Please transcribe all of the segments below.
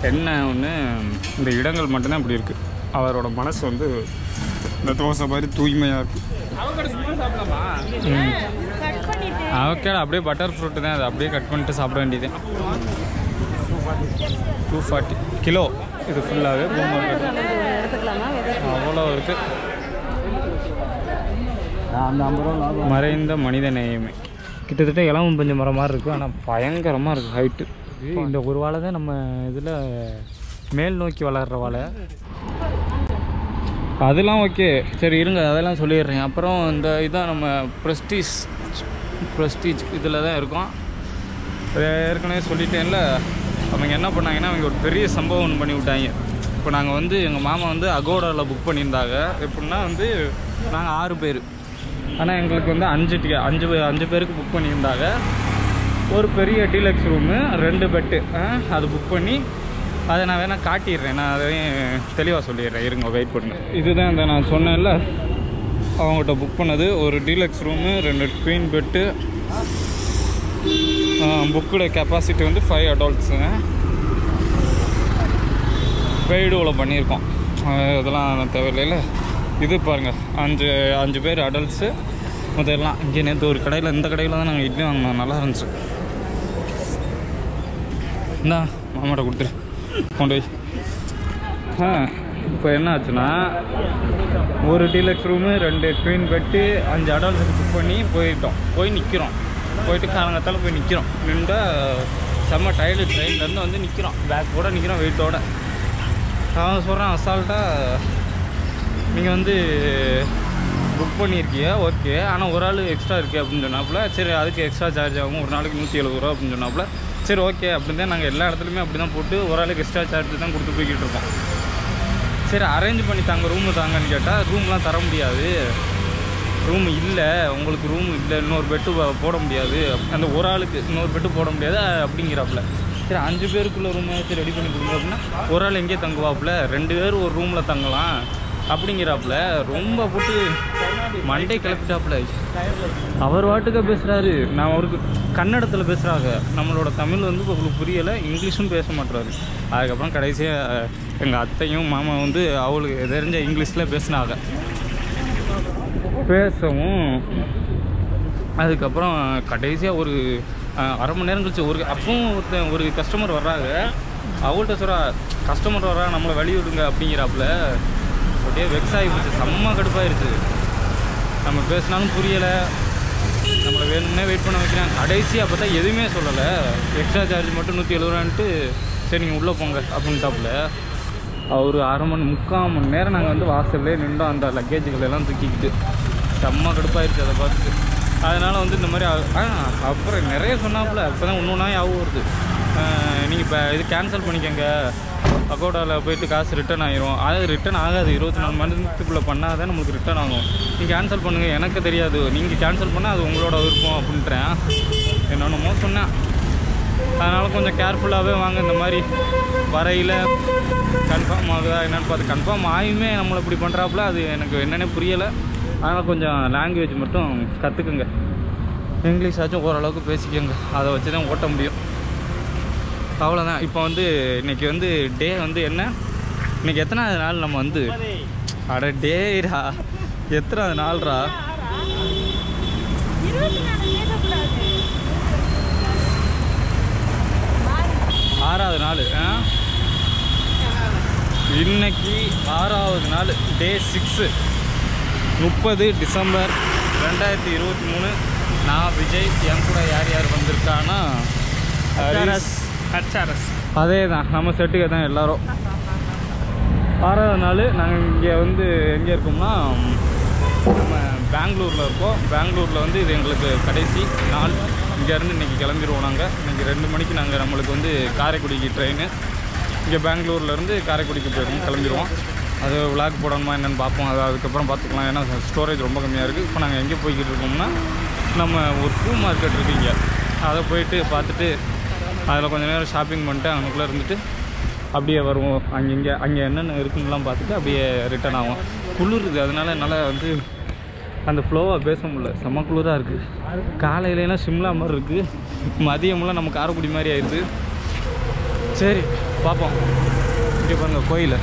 என்ன ஒன்று இந்த இடங்கள் மட்டும்தான் இப்படி இருக்குது அவரோட மனசு வந்து இந்த தோசை மாதிரி தூய்மையாக இருக்குது கட் பண்ணிட்டு அவக்கேட அப்படியே பட்டர் ஃப்ரூட்டு தான் அது அப்படியே கட் பண்ணிட்டு சாப்பிட வேண்டியது டூ ஃபார்ட்டி கிலோ இது ஃபுல்லாகவே பூமர் எடுத்துக்கலாமா அவ்வளோ இருக்குது மறைந்த மனித நேயமே கிட்டத்தட்ட இளவும் பஞ்சு மரம் மாதிரி இருக்குது ஆனால் பயங்கரமாக இருக்குது ஹைட்டு இந்த ஒரு வாழை தான் நம்ம இதில் மேல் நோக்கி வளர்கிற வாழை அதெல்லாம் ஓகே சரி இருங்க அதெல்லாம் சொல்லிடுறேன் அப்புறம் இந்த இதான் நம்ம ப்ரெஸ்டீஜ் ப்ரெஸ்டீஜ் இதில் தான் இருக்கோம் அது ஏற்கனவே சொல்லிட்டேன்ல அவங்க என்ன பண்ணாங்கன்னா அவங்க ஒரு பெரிய சம்பவம் ஒன்று பண்ணி விட்டாங்க இப்போ நாங்கள் வந்து எங்கள் மாமா வந்து அகோடாவில் புக் பண்ணியிருந்தாங்க எப்படின்னா வந்து நாங்கள் ஆறு பேர் ஆனால் எங்களுக்கு வந்து அஞ்சு டிக்கெ அஞ்சு பே- அஞ்சு பேருக்கு புக் பண்ணியிருந்தாங்க ஒரு பெரிய டீலக்ஸ் ரூமு ரெண்டு பெட்டு அது புக் பண்ணி அதை நான் வேணால் காட்டிடுறேன் நான் அதையும் தெளிவாக சொல்லிடுறேன் இருங்க வெயிட் பண்ணுங்க இதுதான் இந்த நான் சொன்னேன்ல அவங்ககிட்ட புக் பண்ணது ஒரு டீலக்ஸ் ரூமு ரெண்டு க்வீன் பெட்டு புக்கோட கெப்பாசிட்டி வந்து ஃபைவ் அடல்ட்ஸுங்க பெய்டுவில் பண்ணியிருக்கோம் அஹ் இதெல்லாம் தேவையில்லைல்ல இது பாருங்கள் அஞ்சு அஞ்சு பேர் அடல்ட்ஸு மொத்தம் இங்கே நேற்று ஒரு கடையில் இந்த கடையில் தான் நாங்கள் இட்லி வாங்கினோம் நல்லா இருந்துச்சு இந்தா மாமாட்ட கொடுத்துரு கொண்டு போய் ஆ இப்போ என்ன ஆச்சுன்னா ஒரு டீலக்ஸ் ரூமு ரெண்டு க்வீன் பெட்டு அஞ்சு அடல்ட்ஸுக்கு புக் பண்ணி போயிட்டோம் போய் நிற்கிறோம் போயிட்டு காலங்கத்தால் போய் நிற்கிறோம் நின்றா செம்ம டயர்டு ட்ரெயின்லேருந்து வந்து நிற்கிறோம் பேக் கூட நிற்கிறோம் வெயிட்டோட அவன் சொல்கிறான் அசால்ட்டாக நீங்கள் வந்து புக் பண்ணியிருக்கீங்க ஓகே ஆனால் ஒரு ஆள் எக்ஸ்ட்ரா இருக்குது அப்படின்னு சொன்னாப்புல சரி அதுக்கு எக்ஸ்ட்ரா சார்ஜ் ஆகும் ஒரு நாளைக்கு நூற்றி எழுபது ரூபா அப்படின்னு சொன்னாப்புல சரி ஓகே அப்படின்னு தான் நாங்கள் எல்லா இடத்துலையுமே அப்படி தான் போட்டு ஒரு ஆளுக்கு எக்ஸ்ட்ரா சார்ஜ் தான் கொடுத்து போய்கிட்டு இருக்கோம் சரி அரேஞ்ச் பண்ணி தாங்க ரூமு தாங்கன்னு கேட்டால் ரூம்லாம் தர முடியாது ரூம் இல்லை உங்களுக்கு ரூம் இல்லை இன்னொரு பெட்டு போட முடியாது அந்த ஒரு ஆளுக்கு இன்னொரு பெட்டு போட முடியாது அப்படிங்கிறாப்புல சரி அஞ்சு பேருக்குள்ள ரூம் ஏதாச்சும் ரெடி பண்ணி கொடுங்க அப்படின்னா ஒரு ஆள் எங்கேயே தங்குவாப்புல ரெண்டு பேர் ஒரு ரூமில் தங்கலாம் அப்படிங்கிறாப்புல ரொம்ப போட்டு மண்டே கிளப்பிட்டாப்புல அவர் வாட்டுக்க பேசுகிறாரு நான் அவருக்கு கன்னடத்தில் பேசுகிறாங்க நம்மளோட தமிழ் வந்து உங்களுக்கு புரியலை இங்கிலீஷும் பேச மாட்டுறாரு அதுக்கப்புறம் கடைசியாக எங்கள் அத்தையும் மாமா வந்து அவளுக்கு தெரிஞ்ச இங்கிலீஷில் பேசினாங்க பேசவும் அதுக்கப்புறம் கடைசியாக ஒரு அஹ், அரை மணி நேரம் கழிச்சு ஒரு அப்பவும் ஒருத்தன் ஒரு கஸ்டமர் வர்றாங்க அவள்கிட்ட சொல்கிறா கஸ்டமர் வர்றா நம்மளை வழி விடுங்க அப்படிங்கிறாப்புல அப்படியே வெக்ஸ் ஆகி போச்சு செம்ம கடுப்பாயிருச்சு நம்ம பேசினாலும் புரியலை நம்மளை வேணும்னே வெயிட் பண்ண வைக்கிறாங்க கடைசியாக பார்த்தா எதுவுமே சொல்லலை எக்ஸ்ட்ரா சார்ஜ் மட்டும் நூற்றி எழுபதுரூவான்ட்டு சரி நீங்கள் உள்ளே போங்க அப்படின்ட்டாப்புல ஒரு அரை மணி முக்கால் மணி நேரம் நாங்கள் வந்து வாசல்லே நின்றோம் அந்த லக்கேஜுகள் எல்லாம் தூக்கிக்கிட்டு செம்ம கடுப்பாயிருச்சு அதை பார்த்துட்டு அதனால் வந்து இந்த மாதிரி ஆ ஆ, அப்புறம் நிறைய சொன்னாப்புல அப்போ தான் ஒன்று ஒன்றா ஞாபகம் வருது நீங்கள் இப்போ இது கேன்சல் பண்ணிக்கோங்க பக்கோடாவில் போயிட்டு காசு ரிட்டர்ன் ஆயிரும் அது ரிட்டர்ன் ஆகாது இருபத்தி நாலு மணி நேரத்துக்குள்ளே பண்ணால் தான் நம்மளுக்கு ரிட்டர்ன் ஆகும் நீங்கள் கேன்சல் பண்ணுங்கள் எனக்கு தெரியாது நீங்கள் கேன்சல் பண்ணால் அது உங்களோட விருப்பம் அப்படின்றேன் என்னென்னமோ சொன்னேன் அதனால் கொஞ்சம் கேர்ஃபுல்லாகவே வாங்க இந்த மாதிரி வரையில் கன்ஃபார்ம் ஆகுதா என்னன்னு பார்த்து கன்ஃபார்ம் ஆகியுமே நம்மளை இப்படி பண்ணுறாப்புல அது எனக்கு என்னன்னே புரியலை அதனால் கொஞ்சம் லாங்குவேஜ் மட்டும் கற்றுக்குங்க இங்கிலீஷ் ஆச்சும் ஓரளவுக்கு பேசிக்கோங்க அதை வச்சு தான் ஓட்ட முடியும் அவ்வளோதான் இப்போ வந்து இன்னைக்கு வந்து டே வந்து என்ன இன்னைக்கு எத்தனாவது நாள் நம்ம வந்து அட டேரா எத்தனாவது நாள்ரா இருபத்தி நாலு பேசக்கூடாது ஆறாவது நாள் ஆ இன்னைக்கு ஆறாவது நாள் டே சிக்ஸு முப்பது டிசம்பர் ரெண்டாயிரத்தி இருபத்தி மூணு நான் விஜய் என் கூட யார் யார் வந்திருக்கான்னா ஹரிஸ் ஹச்ஆர்எஸ் அதே தான் நம்ம செட்டுக்கு தான் எல்லாரும் ஆறாவது நாள் நாங்கள் இங்கே வந்து எங்கே இருக்கோம்னா நம்ம பெங்களூரில் இருக்கோம் பெங்களூரில் வந்து இது எங்களுக்கு கடைசி நாள் இங்கேருந்து இன்றைக்கி கிளம்பிடுவோம் நாங்கள் இன்றைக்கி ரெண்டு மணிக்கு நாங்கள் நம்மளுக்கு வந்து காரைக்குடிக்கு ட்ரெயின் இங்கே பெங்களூர்லேருந்து காரைக்குடிக்கு போயிடுவோம் கிளம்பிடுவோம் அது விளாக் போடணுமா என்னென்னு பார்ப்போம் அது அதுக்கப்புறம் பார்த்துக்கலாம் ஏன்னா ஸ்டோரேஜ் ரொம்ப கம்மியாக இருக்குது இப்போ நாங்கள் எங்கே போய்கிட்டு இருக்கோம்னா நம்ம ஒரு பூ மார்க்கெட் இருக்கு இங்கே அதை போயிட்டு பார்த்துட்டு அதில் கொஞ்ச நேரம் ஷாப்பிங் பண்ணிட்டு அங்கனுக்குள்ளே இருந்துட்டு அப்படியே வருவோம் அங்கே இங்கே அங்கே என்னென்ன இருக்குன்னுலாம் பார்த்துட்டு அப்படியே ரிட்டர்ன் ஆகும் குளிருது அதனால என்னால் வந்து அந்த ஃப்ளோவாக பேச முடியல செம்ம குளிராக இருக்குது காலையிலலாம் சிம்லா மாதிரி இருக்குது மதியமெல்லாம் நம்ம காரைக்குடி மாதிரி ஆயிடுது சரி பார்ப்போம் இங்கே பாருங்க கோயில்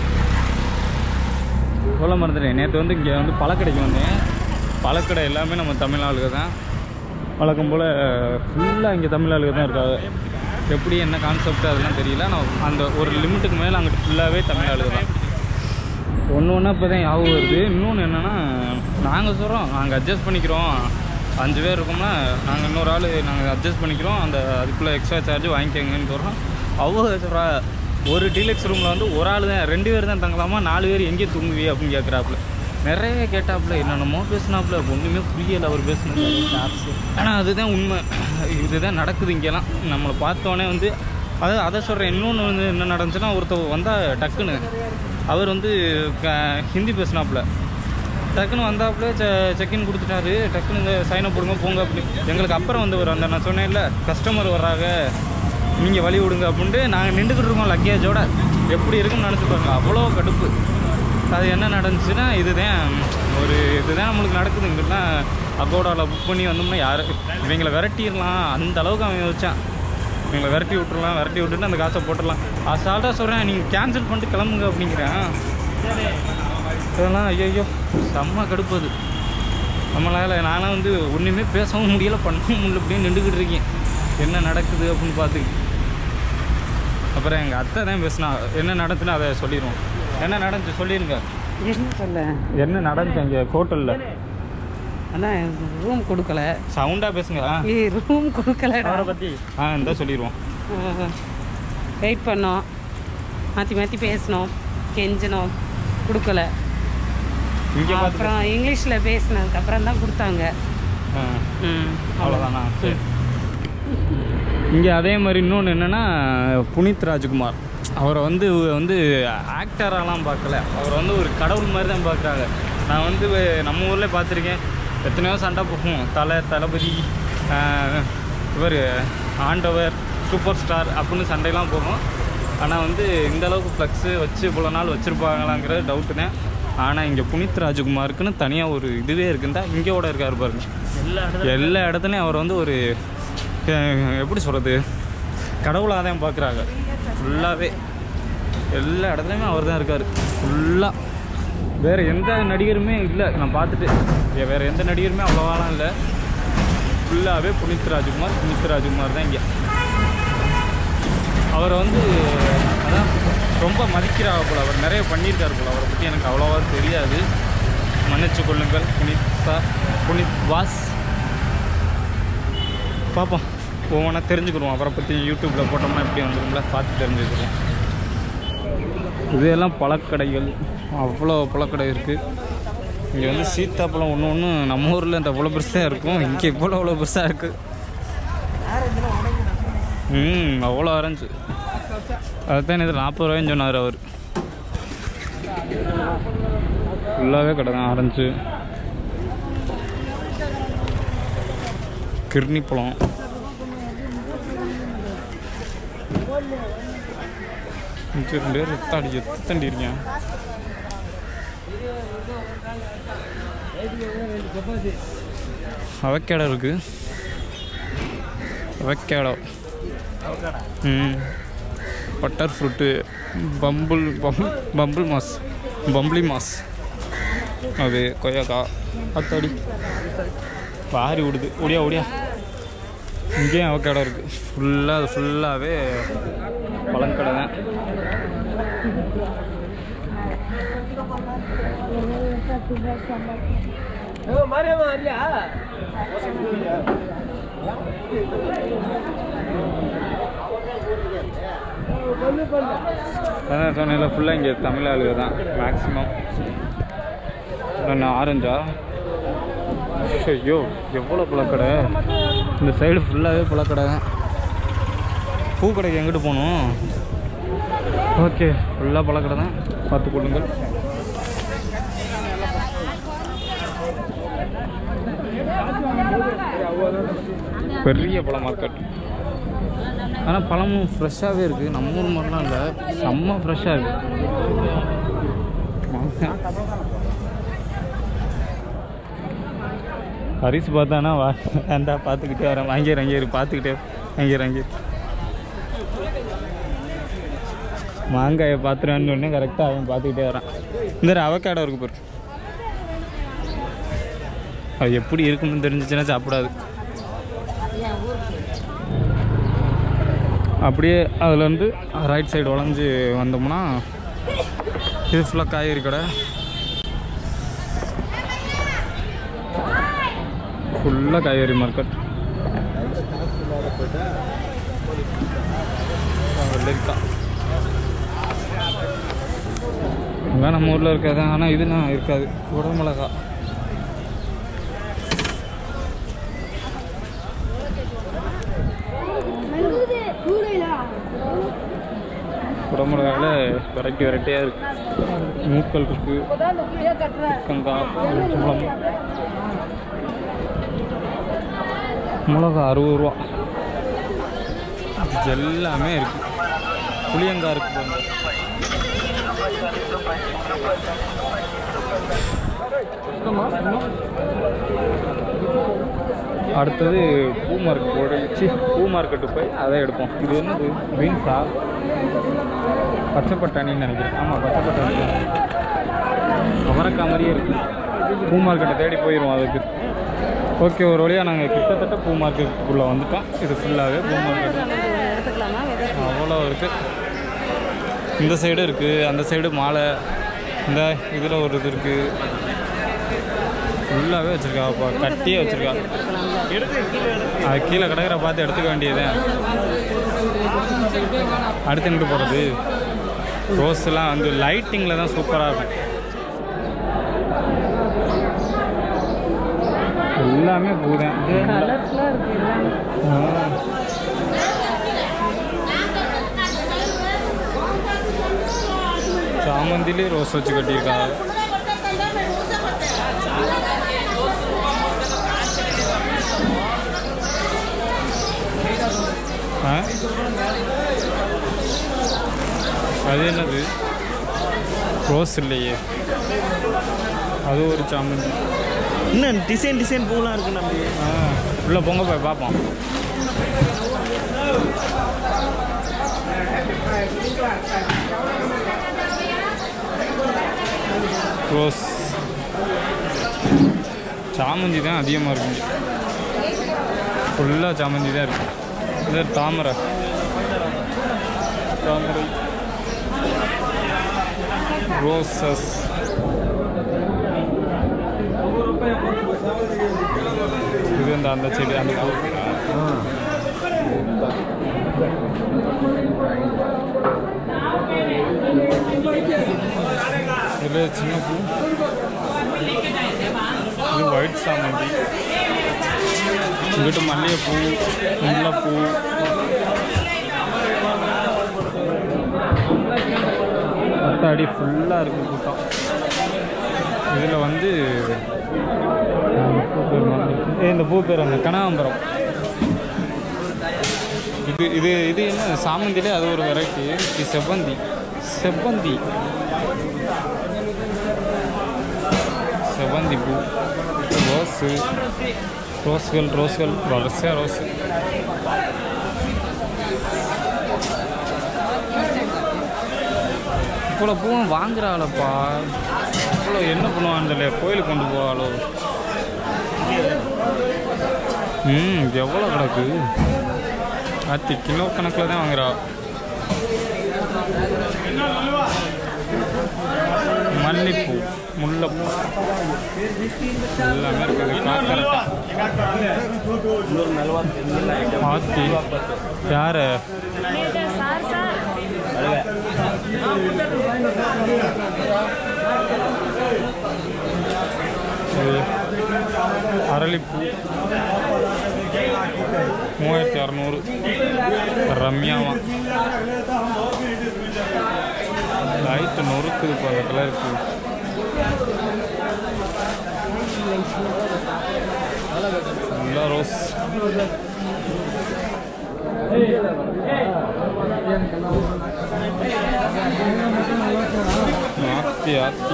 சொல்ல மறந்துட்டேன் நேற்று வந்து இங்கே வந்து பழக்கடைக்கு வந்தேன் பழக்கடை எல்லாமே நம்ம தமிழ் ஆளுங்க தான் வழக்கம் போல் ஃபுல்லாக இங்கே தமிழ் ஆளுங்க தான் இருக்காங்க எப்படி என்ன கான்செப்ட் அதெல்லாம் தெரியல நான் அந்த ஒரு லிமிட்டுக்கு மேலே அங்கிட்டு ஃபுல்லாகவே தமிழ் ஆளுங்க தான் ஒன்று ஒன்றா இப்போ தான் ஞாபகம் வருது இன்னொன்று என்னென்னா நாங்கள் சொல்கிறோம் நாங்கள் அட்ஜஸ்ட் பண்ணிக்கிறோம் அஞ்சு பேர் இருக்கோம்னா நாங்கள் இன்னொரு ஆள் நாங்கள் அட்ஜஸ்ட் பண்ணிக்கிறோம் அந்த அதுக்குள்ளே எக்ஸ்ட்ரா சார்ஜ் வாங்கிக்கோங்கன்னு சொல்கிறோம் அவங்க சொல்கிறா ஒரு டீலக்ஸ் ரூமில் வந்து ஒரு ஆள் தான் ரெண்டு பேர் தான் தங்கலாமா நாலு பேர் எங்கே தூங்குவி அப்படின்னு கேட்குறாப்புல நிறைய கேட்டாப்புல என்னென்னமோ பேசினாப்புல ஒன்றுமே புரியலை அவர் பேசுனது ஆனால் அதுதான் உண்மை இதுதான் நடக்குது இங்கெல்லாம் நம்மளை பார்த்தோன்னே வந்து அது அதை சொல்கிறேன் இன்னொன்று வந்து என்ன நடந்துச்சுன்னா ஒருத்தர் வந்தால் டக்குன்னு அவர் வந்து க ஹிந்தி பேசினாப்புல டக்குன்னு வந்தாப்புல செ செக்இன் கொடுத்துட்டாரு டக்குன்னு இந்த சைனை போடுங்க போங்க அப்படி எங்களுக்கு அப்புறம் வந்தவர் அந்த நான் சொன்னேன்ல கஸ்டமர் வர்றாங்க நீங்கள் வழி விடுங்க அப்படின்ட்டு நாங்கள் நின்றுக்கிட்டு இருக்கோம் லக்கேஜோட எப்படி இருக்குன்னு நினச்சி பாருங்க அவ்வளோ கடுப்பு அது என்ன நடந்துச்சுன்னா இதுதான் ஒரு இதுதான் நம்மளுக்கு நடக்குது இங்கிட்டலாம் அக்கோடாவில் புக் பண்ணி வந்தோம்னா யார் இவங்களை விரட்டிடலாம் அந்த அளவுக்கு அவன் யோசிச்சான் இவங்களை விரட்டி விட்டுறலாம் விரட்டி விட்டுட்டு அந்த காசை போட்டுடலாம் அசால்ட்டாக சொல்கிறேன் நீங்கள் கேன்சல் பண்ணிட்டு கிளம்புங்க அப்படிங்கிறேன் இதெல்லாம் ஐயோ செம்ம கடுப்பு அது நம்மளால் நானும் வந்து ஒன்றுமே பேசவும் முடியல பண்ணவும் முடியல அப்படியே நின்றுக்கிட்டு இருக்கேன் என்ன நடக்குது அப்படின்னு பார்த்து அப்புறம் எங்கள் அத்தை தான் பேசினா என்ன நடந்துச்சுன்னு அதை சொல்லிடுவோம் என்ன நடந்துச்சு சொல்லிடுங்க என்ன சொல்ல என்ன நடந்துச்சு அங்கே ஹோட்டலில் அதான் ரூம் கொடுக்கல சவுண்டாக பேசுங்க ஆ ஏய் ரூம் கொடுக்கலடா பற்றி ஆ இந்த சொல்லிடுவோம் வெயிட் பண்ணோம் மாற்றி மாற்றி பேசினோம் கெஞ்சினோம் கொடுக்கல இங்கே பார்த்து அப்புறம் இங்கிலீஷில் பேசினதுக்கு அப்புறம் தான் கொடுத்தாங்க ஆ ம் அவ்வளோதானா சரி இங்கே அதே மாதிரி இன்னொன்று என்னென்னா புனித் ராஜ்குமார் அவரை வந்து வந்து ஆக்டராலாம் பார்க்கல அவர் வந்து ஒரு கடவுள் மாதிரி தான் பார்க்குறாங்க நான் வந்து நம்ம ஊரில் பார்த்துருக்கேன் எத்தனையோ சண்டை போகும் தலை தளபதி இவர் ஆண்டவர் சூப்பர் ஸ்டார் அப்படின்னு சண்டைலாம் போகும் ஆனால் வந்து இந்த அளவுக்கு ஃப்ளக்ஸு வச்சு இவ்வளோ நாள் வச்சுருப்பாங்களாங்கிற டவுட்டு தான் ஆனால் இங்கே புனித் ராஜ்குமாருக்குன்னு தனியாக ஒரு இதுவே இருக்குந்தா இங்கேயோட இருக்காரு பாருங்க எல்லா இடத்துலையும் அவர் வந்து ஒரு அஹ், எப்படி சொல்கிறது கடவுளாக தான் பார்க்குறாங்க ஃபுல்லாகவே எல்லா இடத்துலையுமே அவர் தான் இருக்கார் ஃபுல்லாக வேறு எந்த நடிகருமே இல்லை நான் பார்த்துட்டு இங்க வேறு எந்த நடிகருமே அவ்வளோவாலாம் இல்லை ஃபுல்லாகவே புனித் ராஜ்குமார் புனித் ராஜ்குமார் தான் இங்கே அவரை வந்து அதான் ரொம்ப மதிக்கிறாங்க போல் அவர் நிறைய பண்ணியிருக்காரு போல் அவரை பற்றி எனக்கு அவ்வளோவா தெரியாது மன்னிச்சு கொள்ளுங்கள் புனித் சார் புனித் வாஸ் பார்ப்போம் ஒவ்வொன்றா தெரிஞ்சுக்கிடுவோம் அவரை பற்றி யூடியூப்பில் போட்டோம்னா எப்படி வந்துரும்ல பார்த்து தெரிஞ்சுக்கிடுவோம் இதெல்லாம் பழக்கடைகள் அவ்வளோ பழக்கடை இருக்குது இங்கே வந்து சீத்தாப்பழம் ஒன்று ஒன்று நம்ம ஊரில் இந்த அவ்வளோ பெருசாக இருக்கும் இங்கே இவ்வளோ அவ்வளோ பெருசாக இருக்குது ம் அவ்வளோ ஆரஞ்சு அதுதான் இது நாற்பது ரூபாய்ன்னு சொன்னார் அவர் ஃபுல்லாகவே கடை தான் ஆரஞ்சு கிர்னி பழம் இங்கே ரெண்டு பேர் எத்தாடி எத்தண்டி இருக்கேன் அவக்கேடோ இருக்கு அவக்கேடோ ம் பட்டர் ஃப்ரூட்டு பம்புள் பம் பம்புள் மாஸ் பம்புளி மாஸ் அது கொய்யாக்கா அத்தாடி வாரி விடுது ஓடியா ஓடியா இங்கேயும் அவக்கேடோ இருக்குது ஃபுல்லாக அது ஃபுல்லாகவே பழங்கடை தான் அதான் சொன்னேன்ல ஃபுல்லாக இங்கே தமிழ் ஆளுங்க தான் மேக்ஸிமம் என்ன ஆரஞ்சா ஐயோ எவ்வளோ பழக்கடை இந்த சைடு ஃபுல்லாகவே பழக்கடை தான் பூக்கடைக்கு எங்கிட்டு போகணும் ஓகே ஃபுல்லாக பழக்கடை தான் பார்த்து கொள்ளுங்கள் பெரிய பழ மார்க்கெட் ஆனால் பழமும் ஃப்ரெஷ்ஷாகவே இருக்குது நம்ம ஊர் மாதிரிலாம் இல்லை செம்ம ஃப்ரெஷ்ஷாக இருக்குது ஹரிஸ் பார்த்தானா வா வேண்டா பார்த்துக்கிட்டே வரேன் வாங்கிடு அங்கேயிரு பார்த்துக்கிட்டே அங்கேயிரு அங்கேயிரு மாங்காயை பார்த்துறான்னு சொன்னே கரெக்டாக அவன் பார்த்துக்கிட்டே வரான் இந்த அவக்காடோ இருக்கு பாரு அது எப்படி இருக்குன்னு தெரிஞ்சிச்சுன்னா சாப்பிடாது அப்படியே அதுலேருந்து ரைட் சைடு வளைஞ்சு வந்தோம்னா இது ஃபுல்லாக காய்கறி கடை ஃபுல்லாக காய்கறி மார்க்கெட் வெள்ளரிக்காய் இங்கே நம்ம ஊரில் இருக்காது ஆனால் இதுனா இருக்காது குடமிளகா குடமிளகாவில் வெரைட்டி வெரைட்டியாக இருக்குது மூக்கல் இருக்குது கங்காய் எலுமிச்சம்பழம் மிளகா அறுபது ரூபா இது எல்லாமே இருக்குது புளியங்காய் இருக்குது பாருங்க. அடுத்தது பூ மார்க்கெட் போயிடுச்சு பூ மார்க்கெட்டு போய் அதை எடுப்போம் இது என்னது பீன்ஸா பச்சை பட்டாணின்னு நினைக்கிறேன் ஆமாம் பச்சை பட்டாணி அவரக்காய் மாதிரியே இருக்குது பூ மார்க்கெட்டை தேடி போயிடுவோம் அதுக்கு ஓகே ஒரு வழியாக நாங்கள் கிட்டத்தட்ட பூ மார்க்கெட்டுக்குள்ளே வந்துட்டோம் இது ஃபுல்லாகவே பூ மார்க்கெட் எடுத்துக்கலாமா அவ்வளோ இருக்குது இந்த சைடு இருக்குது அந்த சைடு மாலை இந்த இதில் ஒரு இது இருக்குது ஃபுல்லாகவே வச்சுருக்காப்பா கட்டியே வச்சுருக்கா அது கீழே கிடக்கிற பார்த்து எடுத்துக்க வேண்டியதே அடுத்து எங்கிட்டு போகிறது ரோஸ்லாம் வந்து லைட்டிங்கில் தான் சூப்பராக இருக்கும் எல்லாமே பூதான் கலர்ஃபுல்லாக இருக்கு எல்லாமே சாமந்திலே ரோஸ் வச்சு கட்டியிருக்கா ஆ அது என்னது ரோஸ் இல்லையே அது ஒரு சாமந்தி இன்னும் டிசைன் டிசைன் பூலாம் இருக்கு நம்ம ஆ உள்ளே பொங்க போய் பார்ப்போம் ரோஸ் சாமந்தி தான் அதிகமாக இருக்கும் ஃபுல்லாக சாமந்தி தான் இருக்கும் இது தாமரை தாமரை ரோசஸ் இது இந்த அந்த செடி அந்த பூ இதில் சின்ன பூ இது ஒயிட் சாமந்தி இங்கிட்டு மல்லிகைப்பூ முல்லைப்பூ அடி ஃபுல்லாக இருக்குது கூட்டம் இதில் வந்து இந்த பூ பேர் மறந்துருச்சு. ஏய், இந்த பூ பேர் அந்த கனகாம்பரம் இது இது இது என்ன சாமந்திலே அது ஒரு வெரைட்டி இது செவ்வந்தி செவ்வந்தி செவ்வந்தி பூ ரோஸு ரோஸ்கள் ரோஸ்கள் வரிசையாக ரோஸு இவ்வளோ பூவும் வாங்குறாளப்பா இவ்வளோ என்ன பண்ணுவான்னு தெரியல கோயிலுக்கு கொண்டு போவாளோ ம் எவ்வளோ கிடக்கு அத்தி கிலோ கணக்கில் தான் வாங்குறா மல்லிப்பூ முல்லைப்பூ எல்லாமே இருக்குது காக்கரட்டை ஆத்தி யார் இது அரளிப்பூ மூவாயிரத்தி அறநூறு ரம்யாவா லைட்டு நொறுக்குது இப்போ அந்த கலருக்கு ஃபுல்லாக ரோஸ் ஆத்தி ஆத்தி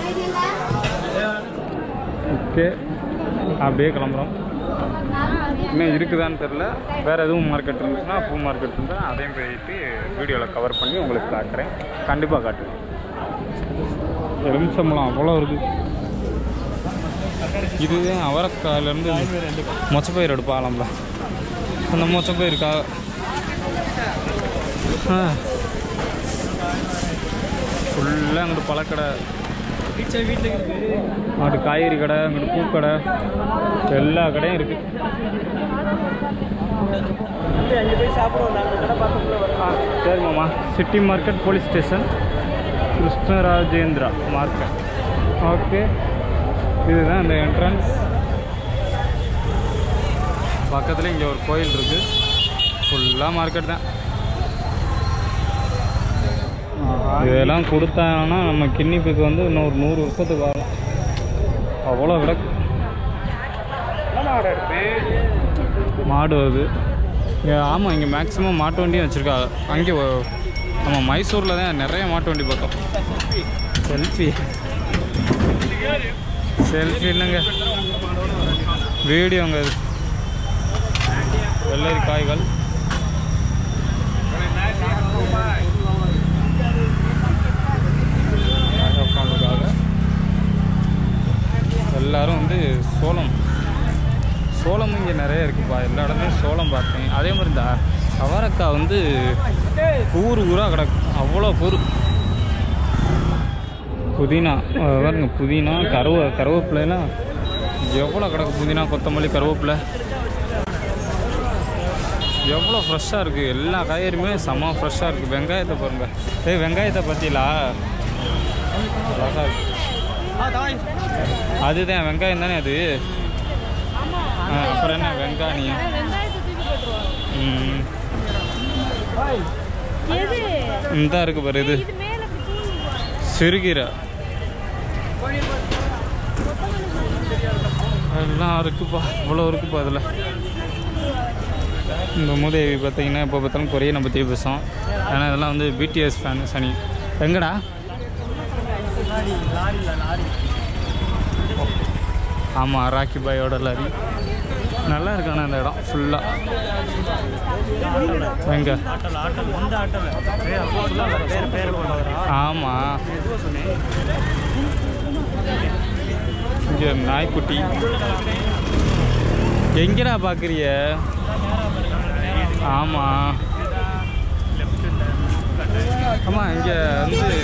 ஓகே அப்படியே கிளம்புறோம் இன்னும் இருக்குதான்னு தெரில வேறு எதுவும் மார்க்கெட் இருந்துச்சுன்னா பூ மார்க்கெட் இருந்தால் அதையும் போயிட்டு வீடியோவில் கவர் பண்ணி உங்களுக்கு காட்டுறேன் கண்டிப்பாக காட்டுறேன் எலுமிச்சம்பழம் அவ்வளோ இருக்குது இது அவரைக்காயிலேருந்து மொச்சப்பயிர் எடுப்பாங்களாம்ல அந்த மொச்சப்பயிருக்கா ஃபுல்லாக அங்கிட்டு பழக்கடை அங்கிட்டு காய்கறி கடை அங்கிட்டு பூக்கடை எல்லா கடையும் இருக்குது அங்கே போய் சாப்பிடுவோம் நாங்கள் கடை பார்த்து ஆ சரி மாமா city market police station Krishnarajendra market okay இதுதான் இந்த என்ட்ரன்ஸ் பக்கத்தில் இங்கே ஒரு கோயில் இருக்குது ஃபுல்லாக மார்க்கெட் தான் இதெல்லாம் கொடுத்தாங்கன்னா நம்ம கிண்ணிப்புக்கு வந்து இன்னும் ஒரு நூறு வருஷத்துக்கு ஆகும் அவ்வளோ கிடக்கு மாடு அது இங்கே ஆமாம் இங்கே மேக்ஸிமம் மாட்டு வண்டியும் வச்சுருக்காங்க அங்கே ஒ- நம்ம மைசூரில் தான் நிறைய மாட்டு வண்டி பார்த்தோம் செல்ஃபி செல்ஃபி இல்லைங்க வீடியோங்க இது வெள்ளரி காய்கள் உட்காந்துருக்காங்க எல்லாரும் வந்து சோளம் சோளம் இங்கே நிறைய இருக்குப்பா எல்லா இடத்துலையும் சோளம் பார்த்தேன் அதே மாதிரி இந்த அவரக்காய் வந்து ஊர் ஊராக கிடக்கு அவ்வளோ பொரு புதினா அஹ் பாருங்க புதினா கருவ கருவேப்பிலைலாம் எவ்வளோ கிடக்கு புதினா கொத்தமல்லி கருவேப்பிலை எவ்வளோ ஃப்ரெஷ்ஷாக இருக்குது எல்லா காய்கறியுமே செம்ம ஃப்ரெஷ்ஷாக இருக்குது வெங்காயத்தை பாருங்க ஏய் வெங்காயத்தை பற்றிலா அழகா இருக்கு அதுதான் வெங்காயம் தானே அது ஆ, அப்புறம் என்ன வெங்காயம் ம் இந்த இருக்கு பாரு இது சிறுகீரை எல்லாம் இருக்குப்பா இவ்வளோ இருக்குப்பா அதில் இந்த மூதேவி பார்த்தீங்கன்னா இப்போ பார்த்தாலும் கொரிய நம்ம பற்றி பேசும் ஏன்னா இதெல்லாம் வந்து பிடிஎஸ் ஃபேன் சனி எங்கடா ஆமாம் ராக்கி பாயோட லாரி நல்லா இருக்கான அந்த இடம் ஃபுல்லாக எங்க ஆட்டல் ஆட்டல் இந்த ஆட்டல் பேர் பேர் போட்டவரா ஆமாம் இங்கே நாய்க்குட்டி எங்கடா பார்க்குறிய ஆமாம் ஆமாம் இங்கே வந்து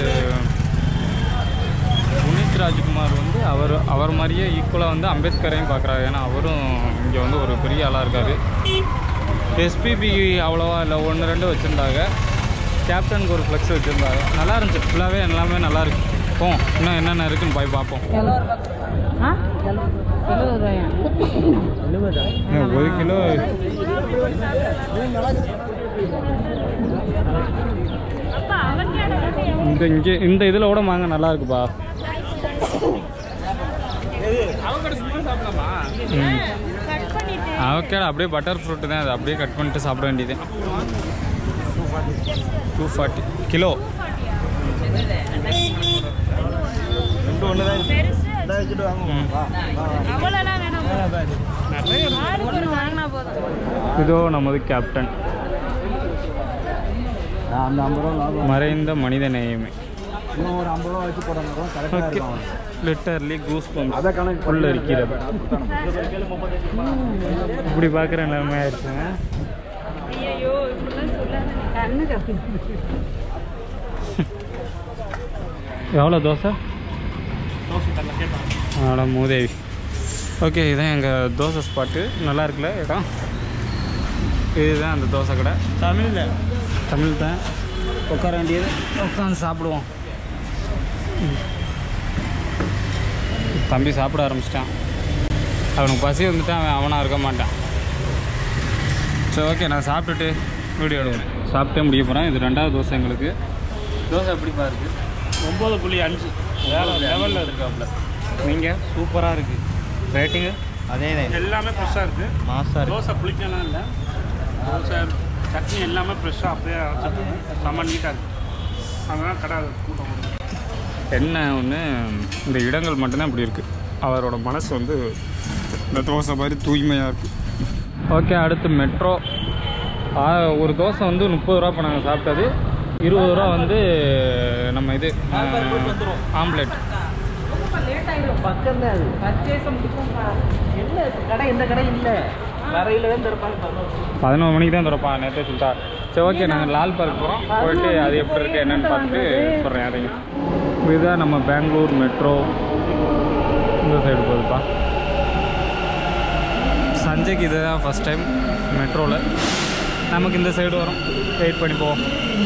புனித் ராஜ்குமார் வந்து அவர் அவர் மாதிரியே ஈக்குவலாக வந்து அம்பேத்கரையும் பார்க்குறாரு ஏன்னா அவரும் இங்கே வந்து ஒரு பெரிய ஆளாக இருக்கார் எஸ்பிபி அவ்வளோவா இல்லை ஒன்று ரெண்டு வச்சுருந்தாங்க கேப்டனுக்கு ஒரு ஃப்ளெக்ஸ் வச்சுருந்தாங்க நல்லா இருந்துச்சு ஃபுல்லாகவே எல்லாமே நல்லா இருக்கு போம் இன்னும் என்னென்ன இருக்குன்னு போய் பார்ப்போம் ஆ எழுபது ரூபாயா எழுபதா இன்னும் ஒரு கிலோ இந்த இங்கே இந்த இதில் கூட மாங்க நல்லா இருக்குப்பா ம் அவக்கேடா அப்படியே பட்டர் ஃப்ரூட்டு தான் அது அப்படியே கட் பண்ணிட்டு சாப்பிட வேண்டியது டூ ஃபார்ட்டி கிலோ ரெண்டு ஒன்று தான் இருக்கு இதை வச்சுட்டு வாங்குவோம் வா வா வா அவ்வளோலாம் வேணாம் ஆளுக்கு ஒரு வாங்கினா போதும் இதோ நமது கேப்டன் நான் அந்த ஐம்பது ரூபா லாபம் மறைந்த மனித நேயமே இன்னும் ஒரு ஐம்பது ரூபா வச்சு போடணும் கரெக்டாக ஓகே இருக்கும் லிட்டர்லி கூஸ் அதை கணக்கு உள்ள இருக்கிறது இப்படி பார்க்குற நிலைமை ஆயிடுச்சுங்க ஐயோ இப்படிலாம் சொல்லாத கண்ணு கப்பி எவ்வளோ தோசை அவ்வளோ மூதேவி ஓகே இதுதான் எங்கள் தோசை ஸ்பாட்டு நல்லா இருக்குல்ல இடம் இதுதான் அந்த தோசை கடை தமிழில் தமிழ் தான் உட்கார வேண்டியது உட்காந்து சாப்பிடுவோம் ம். தம்பி சாப்பிட ஆரம்பிச்சிட்டான் அவனுக்கு பசி வந்துட்டு அவன் அவனாக இருக்க மாட்டான் சரி ஓகே நான் சாப்பிட்டுட்டு வீடியோ எடுக்கிறேன் சாப்பிட்டே முடிய போகிறேன் இது ரெண்டாவது தோசை எங்களுக்கு தோசை எப்படிப்பா இருக்குது ஒம்பது புள்ளி அஞ்சு வேறு லெவலில் இருக்காப்புல நீங்கள் சூப்பராக இருக்குது ரேட்டிங்கு அதே தான் எல்லாமே ஃப்ரெஷ்ஷாக இருக்குது மாசாக இருக்கு தோசை புளிக்கலாம் இல்லை தோசை சட்னி எல்லாமே ஃப்ரெஷ்ஷாக அப்படியே அரைச்சிட்டு செம்ம நீட்டாக இருக்குது அதெல்லாம் கடை கூட்டம் வரும். என்ன ஒன்று இந்த இடங்கள் மட்டும்தான் இப்படி இருக்குது அவரோட மனசு வந்து இந்த தோசை மாதிரி தூய்மையாக இருக்குது ஓகே அடுத்து மெட்ரோ ஒரு தோசை வந்து முப்பது ரூபா இப்போ நாங்கள் சாப்பிட்டது இருபது ரூபா வந்து நம்ம இது ஆம்லெட் பக்கம் தான் அது பர்ச்சேஸ் என்ன கடை இந்த கடை இல்லை கரையில் தான் திறப்பாங்க பதினோரு மணிக்கு தான் திறப்பான் நேற்றே சொல்லிட்டா சரி ஓகே நாங்கள் லால் பார்க் போகிறோம் போயிட்டு அது எப்படி இருக்குது என்னன்னு பார்த்துட்டு சொல்கிறேன் அதையும் இதுதான் நம்ம பெங்களூர் மெட்ரோ இந்த சைடு போகுதுப்பா சஞ்சய்க்கு இதுதான் ஃபஸ்ட் டைம் மெட்ரோவில் நமக்கு இந்த சைடு வரும் வெயிட் பண்ணி போவோம்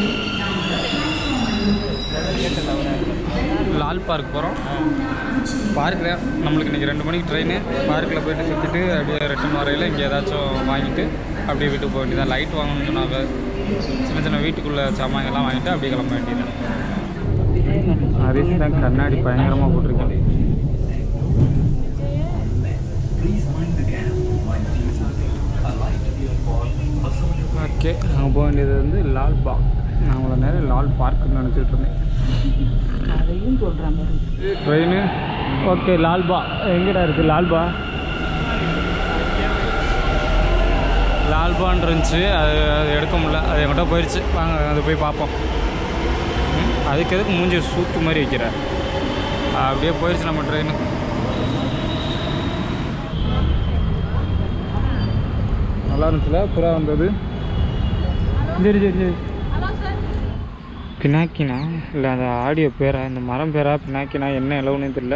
லால் பார்க் போகிறோம் பார்க்கில் நம்மளுக்கு இன்றைக்கி ரெண்டு மணிக்கு ட்ரெயின் பார்க்கில் போயிட்டு சுற்றிட்டு அப்படியே ரிட்டன் வரையில் இங்கே ஏதாச்சும் வாங்கிட்டு அப்படியே வீட்டுக்கு போக வேண்டியதான் லைட் வாங்கணும்னு சொன்னாங்க சின்ன சின்ன வீட்டுக்குள்ளே சாமான்கள்லாம் வாங்கிட்டு அப்படியே கிளம்ப வேண்டியதான் அரிசி தான் கண்ணாடி பயங்கரமாக போட்டிருக்கேன் ஓகே நாங்கள் போக வேண்டியது வந்து லால் பாக் நான் அவ்வளோ நேரம் லால் பார்க்குன்னு நினச்சிட்டு இருந்தேன் அதையும் சொல்கிறாங்க ட்ரெயின் ஓகே லால்பா எங்கடா இருக்குது லால்பா லால்பான் இருந்துச்சு அது அது எடுக்க முடியல அது என்கிட்ட போயிடுச்சு வாங்க அது போய் பார்ப்போம் ம், அதுக்கு எதுக்கு மூஞ்சி சூத்து மாதிரி வைக்கிற அப்படியே போயிடுச்சு நம்ம ட்ரெயின் நல்லா இருந்துச்சுல புறா வந்தது சரி சரி சரி பினாக்கினா இல்லை அந்த ஆடியோ பேரா இந்த மரம் பேரா பினாக்கினா என்ன இலவுனே தெரியல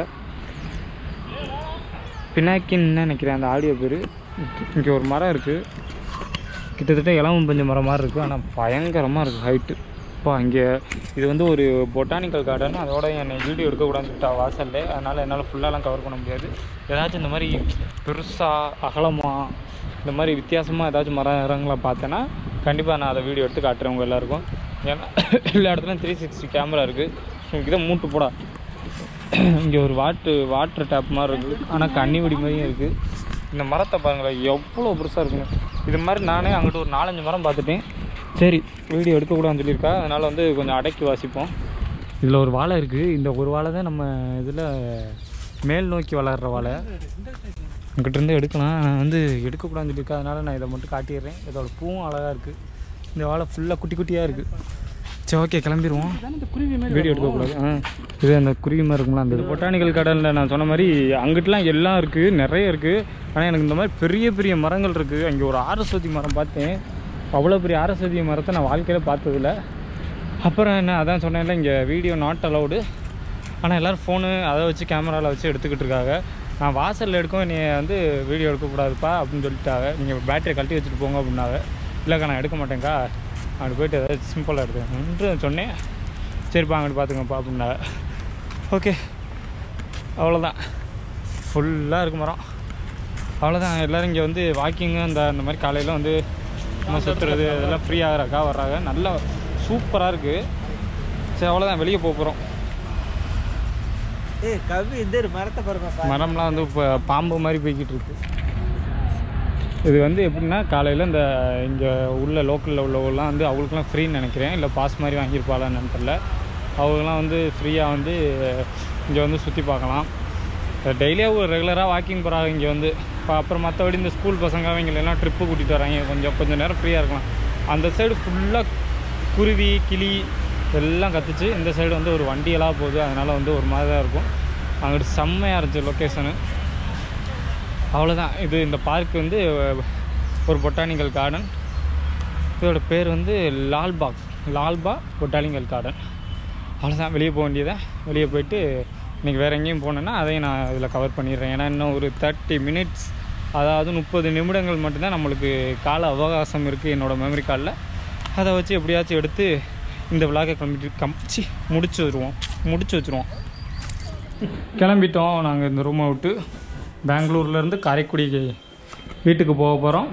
பினாக்கின்னு நினைக்கிறேன் அந்த ஆடியோ பேர் இங்கே ஒரு மரம் இருக்குது கிட்டத்தட்ட இளவம் பஞ்ச மரம் மாதிரி இருக்குது ஆனால் பயங்கரமாக இருக்குது ஹைட்டு இப்போ இங்கே இது வந்து ஒரு பொட்டானிக்கல் கார்டன் அதோட என்னை வீடியோ எடுக்கக்கூடாதுன்னு சொல்லிட்டா வாசல்ல அதனால் என்னால் ஃபுல்லாலாம் கவர் பண்ண முடியாது ஏதாச்சும் இந்த மாதிரி பெருசாக அகலமாக இந்த மாதிரி வித்தியாசமாக ஏதாச்சும் மரம் இடங்களை பார்த்தேன்னா கண்டிப்பாக நான் அதை வீடியோ எடுத்து காட்டுறேன் உங்கள் எல்லாருக்கும் ஏன்னா எல்லா இடத்துலையும் த்ரீ சிக்ஸ்டி கேமரா இருக்குது ஸோ இங்கே மூட்டு போடா இங்கே ஒரு வாட்டு வாட்டர் டேப் மாதிரி இருக்குது ஆனால் கன்னி வெடி மாதிரியும் இருக்குது இந்த மரத்தை பாருங்களேன் எவ்வளோ பெருசாக இருக்குங்க இது மாதிரி நானே அங்கிட்டு ஒரு நாலஞ்சு மரம் பார்த்துட்டேன் சரி வீடியோ எடுக்கக்கூடாதுன்னு சொல்லியிருக்கா அதனால் வந்து கொஞ்சம் அடக்கி வாசிப்போம் இதில் ஒரு வாழை இருக்குது இந்த ஒரு வாழை தான் நம்ம இதில் மேல் நோக்கி வளர்கிற வாழை அங்கிட்டிருந்து எடுக்கலாம் நான் வந்து எடுக்கக்கூடாதுன்னு சொல்லியிருக்கா அதனால் நான் இதை மட்டும் காட்டிடுறேன் இதோட பூவும் அழகாக இருக்குது இந்த வாழை ஃபுல்லாக குட்டி குட்டியாக இருக்குது சரி ஓகே கிளம்பிடுவோம் வீடியோ எடுக்கக்கூடாது ஆ இது அந்த குருவி மாதிரி இருக்கும்ல அந்த பொட்டானிக்கல் கார்டனில் நான் சொன்ன மாதிரி அங்கிட்டலாம் எல்லாம் இருக்குது நிறைய இருக்குது ஆனால் எனக்கு இந்த மாதிரி பெரிய பெரிய மரங்கள் இருக்குது அங்கே ஒரு ஆரஸ்வதி மரம் பார்த்தேன் அவ்வளோ பெரிய ஆரஸ்வதி மரத்தை நான் வாழ்க்கையில் பார்த்ததில்ல அப்புறம் என்ன அதான் சொன்னேன்ல இங்கே வீடியோ நாட் அலௌடு ஆனால் எல்லோரும் ஃபோனு அதை வச்சு கேமராவில் வச்சு எடுத்துக்கிட்டு இருக்காங்க நான் வாசலில் எடுக்கவும் நீ வந்து வீடியோ எடுக்கக்கூடாதுப்பா அப்படின்னு சொல்லிட்டாங்க நீங்கள் பேட்டரி கழட்டி வச்சுட்டு போங்க அப்படின்னாங்க இல்லைக்கா நான் எடுக்க மாட்டேங்க்கா அப்படி போயிட்டு ஏதாவது சிம்பிளாக எடுத்துக்கேன் சொன்னேன் சரிப்பா அங்கிட்டு பார்த்துங்கப்பா அப்படின்னாங்க ஓகே அவ்வளோதான் ஃபுல்லாக இருக்கு மரம் அவ்வளோதான் எல்லோரும் இங்கே வந்து வாக்கிங்கு அந்த அந்த மாதிரி காலையில் வந்து நம்ம சுற்றுறது இதெல்லாம் ஃப்ரீ ஆகிறாக்கா வர்றாங்க நல்லா சூப்பராக இருக்குது சரி அவ்வளோதான் வெளியே போக போகிறோம் ஏய் கவி இந்த ஒரு மரத்தை பாருங்க மரம்லாம் வந்து இப்போ பாம்பு மாதிரி போய்கிட்டு இருக்கு இது வந்து எப்படின்னா காலையில் இந்த இங்கே உள்ள லோக்கலில் உள்ளவங்கலாம் வந்து அவங்களுக்குலாம் ஃப்ரீன்னு நினைக்கிறேன் இல்லை பாஸ் மாதிரி வாங்கியிருப்பாளான்னு தெரில அவங்களாம் வந்து ஃப்ரீயாக வந்து இங்கே வந்து சுற்றி பார்க்கலாம் டெய்லியாக ஒரு ரெகுலராக வாக்கிங் போகிறாங்க இங்கே வந்து இப்போ அப்புறம் மற்றபடி இந்த ஸ்கூல் பசங்க அவங்க எல்லாம் ட்ரிப்பு கூட்டிகிட்டு வராங்க கொஞ்சம் கொஞ்சம் நேரம் ஃப்ரீயாக இருக்கலாம் அந்த சைடு ஃபுல்லாக குருவி கிளி எல்லாம் கத்துச்சு இந்த சைடு வந்து ஒரு வண்டியெல்லாம் போகுது அதனால் வந்து ஒரு மாதிரி தான் இருக்கும் அங்கிட்டு செம்மையாக இருந்துச்சு லொக்கேஷனு அவ்வளோதான் இது இந்த பார்க் வந்து ஒரு பொட்டானிக்கல் கார்டன் இதோட பேர் வந்து லால்பாக் லால்பா பொட்டானிக்கல் கார்டன் அவ்வளோதான் வெளியே போக வேண்டியதான் வெளியே போயிட்டு இன்றைக்கி வேறு எங்கேயும் போனேன்னா அதையும் நான் இதில் கவர் பண்ணிடுறேன் ஏன்னா இன்னும் ஒரு தேர்ட்டி மினிட்ஸ் அதாவது முப்பது நிமிடங்கள் மட்டும்தான் நம்மளுக்கு கால அவகாசம் இருக்குது என்னோடய மெமரி கார்டில் அதை வச்சு எப்படியாச்சும் எடுத்து இந்த விழாக்கை கம்ப்ளீட் கம்ச்சி முடிச்சு வச்சுருவோம் முடிச்சு வச்சுருவோம் கிளம்பிட்டோம் நாங்கள் இந்த ரூமை விட்டு பெங்களூர்லேருந்து காரைக்குடி வீட்டுக்கு போக போகிறோம்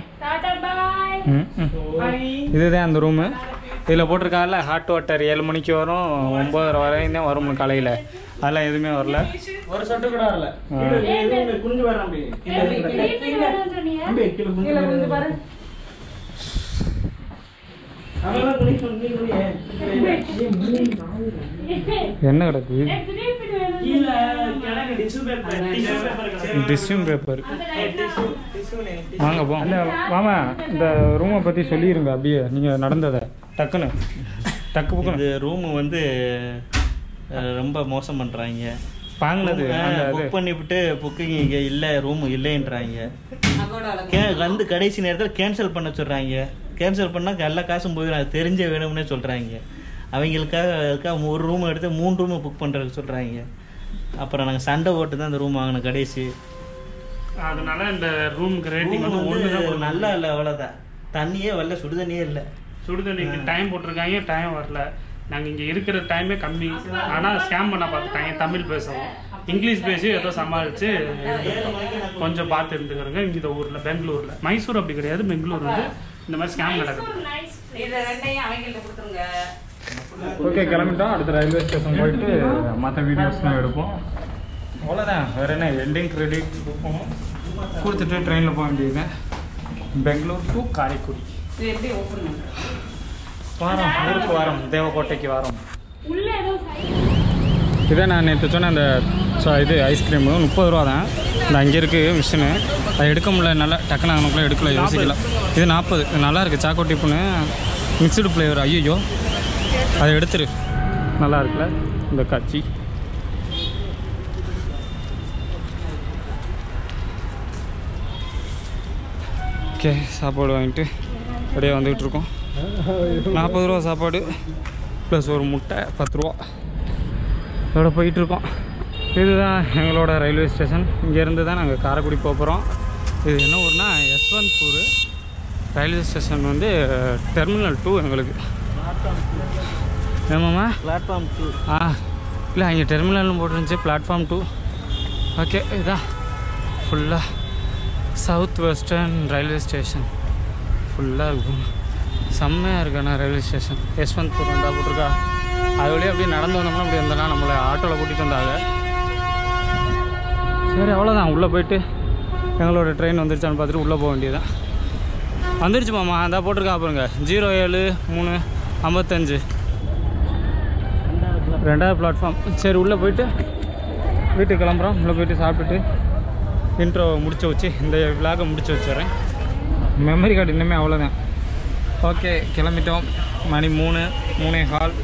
இதுதான் அந்த ரூமு இதில் போட்டிருக்காங்கல்ல ஹாட் வாட்டர் ஏழு மணிக்கு வரும் ஒம்பதரை வரையும் தான் வரும் காலையில் அதெல்லாம் எதுவுமே வரல ஒரு சொட்டு கூட வரல ஆ. குஞ்சு வர அப்படி கீழே குஞ்சு பாரு அதெல்லாம் குனிச்சு நீ குனியே என்ன கிடக்கு கீழே கிழங்கு tissue paper tissue paper tissue paper வாங்க போ இல்லை வாமா இந்த ரூமை பற்றி சொல்லிடுங்க அப்படியே நீங்கள் நடந்ததை டக்குன்னு டக்கு புக்குன்னு இந்த ரூம் வந்து அஹ், ரொம்ப மோசம் பண்றாங்க வாங்கினது அந்த இது புக் பண்ணிவிட்டு புக்கிங் இங்கே இல்லை ரூம் இல்லைன்றாங்க கே வந்து கடைசி நேரத்தில் கேன்சல் பண்ண சொல்கிறாங்க கேன்சல் பண்ணால் எல்லா காசும் போயிடும் அது தெரிஞ்ச வேணும்னே சொல்கிறாங்க அவங்களுக்காக அதுக்காக ஒரு ரூம் எடுத்து மூணு ரூமை புக் பண்ணுறதுக்கு சொல்கிறாங்க அப்புறம் நாங்கள் சண்டை போட்டு தான் அந்த ரூம் வாங்கினோம் கடைசி அதனால இந்த ரூமுக்கு ரேட்டிங் ரூம் வந்து ஒன்று வந்து தான் கொடுக்கணும். நல்லா இல்லை அவ்வளோதான் தண்ணியே வரல சுடு தண்ணியே இல்லை சுடுதண்ணிக்கு டைம் போட்டிருக்காங்க டைம் வரல நாங்கள் இங்கே இருக்கிற டைமே கம்மி ஆனால் ஸ்கேம் பண்ண பார்த்துட்டாங்க தமிழ் பேசவும் இங்கிலீஷ் பேசி ஏதோ சமாளித்து கொஞ்சம் பார்த்து இருந்துக்கிறோங்க இங்கே இந்த ஊரில் பெங்களூரில் மைசூர் அப்படி கிடையாது பெங்களூர் வந்து இந்த மாதிரி ஸ்கேம் நடக்குது இதை ரெண்டையும் அவங்கள்ட்ட கொடுத்துருங்க ஓகே கிளம்பிட்டோம் அடுத்த ரயில்வே ஸ்டேஷன் போயிட்டு மற்ற வீடியோஸ்லாம் எடுப்போம் அவ்வளோதான் வேற என்ன எண்டிங் கிரெடிட் கொடுப்போம் கொடுத்துட்டு ட்ரெயினில் போக வேண்டியது பெங்களூர் டு காரைக்குடி இது எப்படி ஓப்பன் பண்ணுறது வாரம் ஊருக்கு வாரம் தேவக்கோட்டைக்கு வாரம் உள்ள ஏதோ இதே நான் நேற்று சொன்ன அந்த ச- இது ஐஸ்கிரீமு முப்பது ரூபா தான் இந்த அங்கே இருக்குது மிஷினு அது எடுக்க முடியல நல்லா டக்குனு அங்கனுக்குள்ளே எடுக்கல யோசிக்கல இது நாற்பது இது நல்லா இருக்குது சாக்கோ டிப்புன்னு மிக்சடு ஃப்ளேவர் ஐயோ அதை எடுத்துரு நல்லா இருக்குல்ல இந்த காட்சி ஓகே சாப்பாடு வாங்கிட்டு அப்படியே வந்துகிட்டு இருக்கோம் நாற்பது ரூபா சாப்பாடு ப்ளஸ் ஒரு முட்டை பத்து ரூபா இதோட போயிட்டுருக்கோம் இதுதான் எங்களோட ரயில்வே ஸ்டேஷன் இங்கேருந்து தான் நாங்கள் காரைக்குடி போக போகிறோம் இது என்ன ஊர்னா யஸ்வந்த்பூர் ரயில்வே ஸ்டேஷன் வந்து டெர்மினல் டூ எங்களுக்கு ஏமாம்மா பிளாட்ஃபார்ம் டூ ஆ இல்லை அங்கே டெர்மினல்னு போட்டுருந்துச்சு பிளாட்ஃபார்ம் டூ ஓகே இதுதான் ஃபுல்லாக சவுத் வெஸ்டர்ன் ரயில்வே ஸ்டேஷன் ஃபுல்லாக இருக்கும் செம்மையாக இருக்குண்ணா ரயில்வே ஸ்டேஷன் யஸ்வந்த்பூர் வந்தா போட்டிருக்கா அது வழியாக அப்படியே நடந்து வந்தோம்னா அப்படி வந்தோம்னா நம்மளை ஆட்டோவில் கூட்டிகிட்டு வந்தாங்க சரி அவ்வளோதான் உள்ளே போயிட்டு எங்களோட ட்ரெயின் வந்துருச்சான்னு பார்த்துட்டு உள்ளே போக வேண்டியதுதான் வந்துருச்சு மாமா அந்த போட்டிருக்கா பாருங்க ஜீரோ ஏழு மூணு ஐம்பத்தஞ்சு ரெண்டாவது பிளாட்ஃபார்ம் சரி உள்ளே போயிட்டு வீட்டுக்கு கிளம்புறோம் உள்ளே போயிட்டு சாப்பிட்டுட்டு இன்ட்ரோ முடிச்சு வச்சு இந்த விலாகை முடிச்சு வச்சிடுறேன் மெமரி கார்டு இன்னுமே அவ்வளோதான் ஓகே கிளம்பிட்டோம் மணி மூணு மூணே கால்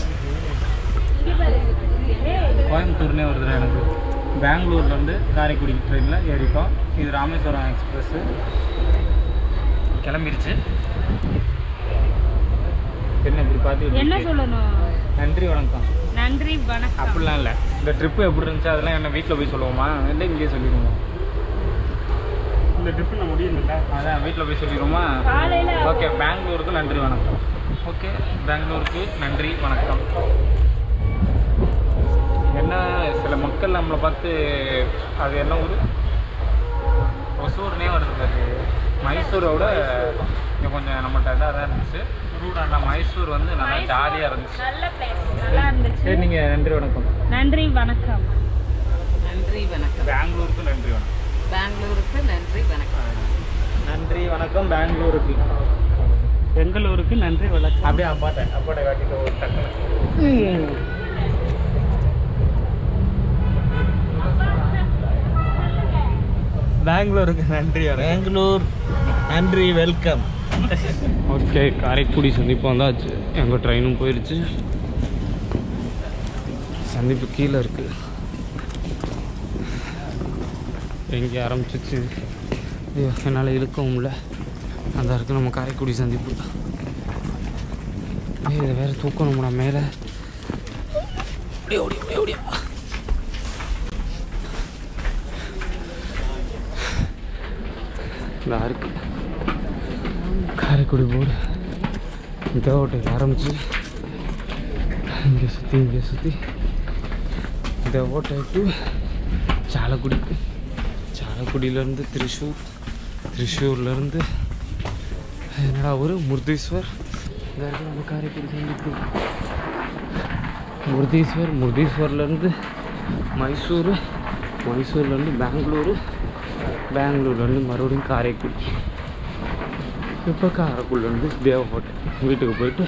கோயம்புத்தூர்னே வருதுண்ணா எனக்கு பெங்களூர்லேருந்து காரைக்குடி ட்ரெயினில் ஏறிட்டோம் இது ராமேஸ்வரம் எக்ஸ்பிரஸ்ஸு கிளம்பிருச்சு என்ன இப்படி பார்த்து என்ன சொல்லணும் நன்றி வணக்கம் நன்றி வணக்கம் அப்படிலாம் இல்லை இந்த ட்ரிப்பு எப்படி இருந்துச்சு அதெல்லாம் என்ன வீட்டில் போய் சொல்லுவோமா இல்லை இங்கேயே சொல்லிடுவோம் இந்த ட்ரிப்பு நான் முடியல அதான் வீட்டில் போய் சொல்லிடுவோமா காலையில ஓகே பெங்களூருக்கு நன்றி வணக்கம் ஓகே பெங்களூருக்கு நன்றி வணக்கம் என்ன சில மக்கள் நம்மளை பார்த்து அது என்ன ஊர் ஒசூர்னே வருது அது மைசூரோட இங்கே கொஞ்சம் நம்மகிட்ட இதாக தான் இருந்துச்சு ஆனால் மைசூர் வந்து நல்லா ஜாலியாக இருந்துச்சு நல்ல பிளேஸ் நல்லா இருந்துச்சு சரி நீங்கள் நன்றி வணக்கம் நன்றி வணக்கம் நன்றி வணக்கம் பெங்களூருக்கு நன்றி வணக்கம் பெங்களூருக்கு நன்றி வணக்கம் நன்றி வணக்கம் பெங்களூருக்கு பெங்களூருக்கு நன்றி வணக்கம் அப்படியே அப்பாட்ட அப்பாட்ட காட்டிட்டு ஒரு டக்குனு பெங்களூருக்கு நன்றி பெங்களூர் நன்றி வெல்கம் ஓகே காரைக்குடி சந்திப்பு வந்தாச்சு எங்கள் ட்ரெயினும் போயிடுச்சு சந்திப்பு கீழே இருக்கு எங்கே ஆரம்பிச்சிச்சு ஐயோ என்னால் இழுக்கவும் முடியல அந்த இருக்கு நம்ம காரைக்குடி சந்திப்பு ஏய், இதை வேற தூக்கணும்டா மேலே ஓடி ஓடி ஓடி ஓடியா இந்த இருக்கு காரைக்குடி போர்டு தேவட்டையில் ஆரம்பிச்சு இங்கே சுற்றி இங்கே சுற்றி தேவட்டை டு சாலக்குடி சாலக்குடியிலேருந்து திரிஷூர் திரிஷூர்லேருந்து என்னடா ஒரு முர்தீஸ்வர் இந்த இடத்துல நம்ம காரைக்குடி சந்திப்பு முர்தீஸ்வர் முர்தீஸ்வர்லேருந்து மைசூர் மைசூர்லேருந்து பெங்களூரு பெங்களூர்லேருந்து மறுபடியும் காரைக்குடி இப்போ காரைக்குடிலேருந்து தேவக்கோட்டை வீட்டுக்கு போயிட்டு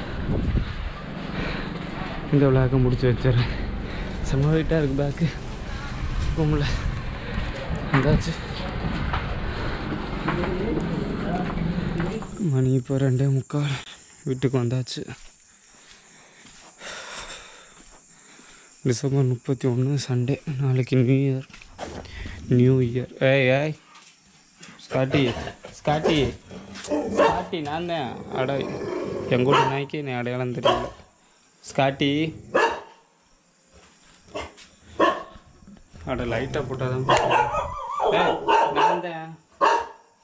இந்த விழாக்க முடிச்சு வச்சிடுறேன் செம்ம வெயிட்டாக இருக்குது பேக்கு ரூமில் வந்தாச்சு மணி இப்போ ரெண்டே முக்கால் வீட்டுக்கு வந்தாச்சு டிசம்பர் முப்பத்தி ஒன்று சண்டே நாளைக்கு நியூ இயர் நியூ இயர் ஏய் ஏய் ஸ்காட்டி ஸ்காட்டி ஸ்காட்டி நான் தான் அட எங்கூட நாய்க்கு நீ அடையாளம் தெரியல ஸ்காட்டி அட லைட்டாக போட்டால் தான் ஏய் நான் தான்